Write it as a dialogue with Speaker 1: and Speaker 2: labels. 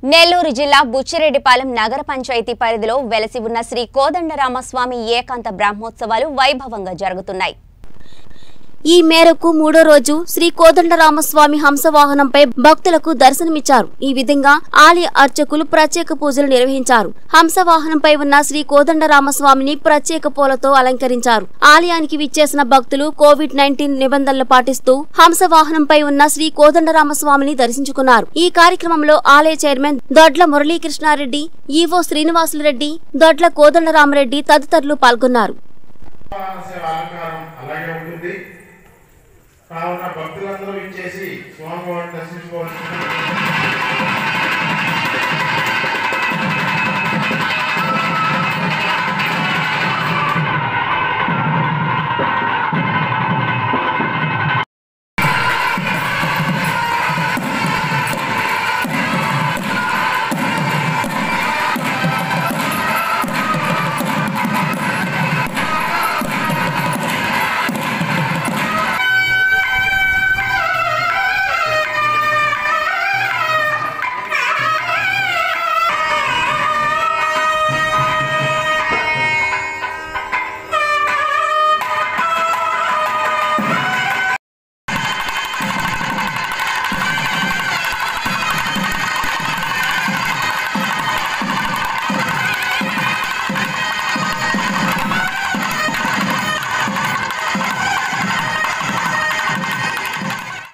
Speaker 1: నెల్లూరు జిల్లా బుచ్చిరెడ్డిపాలెం నగర పంచాయతీ పరిధిలో వెలసి ఉన్న శ్రీ కోదండరామస్వామి ఏకాంత బ్రహ్మోత్సవాలు వైభవంగా జరుగుతున్నాయి
Speaker 2: ఈ మేరకు మూడో రోజు శ్రీ కోదండరామస్వామి హంసవాహనంపై భక్తులకు దర్శనమిచ్చారు ఈ విధంగా ఆలయ అర్చకులు ప్రత్యేక పూజలు నిర్వహించారు హంసవాహనంపై ఉన్న శ్రీ కోదండరామస్వామిని ప్రత్యేక పూలతో అలంకరించారు ఆలయానికి విచ్చేసిన భక్తులు కోవిడ్ నైన్టీన్ నిబంధనలు పాటిస్తూ హంసవాహనంపై ఉన్న శ్రీ కోదండరామస్వామిని దర్శించుకున్నారు ఈ కార్యక్రమంలో ఆలయ చైర్మన్ దొడ్ల మురళీకృష్ణారెడ్డి ఈవో శ్రీనివాసులరెడ్డి దొడ్ల కోదండరామరెడ్డి తదితరులు పాల్గొన్నారు
Speaker 3: సేవ అలంకారం అలాగే ఉంటుంది కావున భక్తులందరూ ఇచ్చేసి స్వామివారిని దర్శించుకోవాల్సింది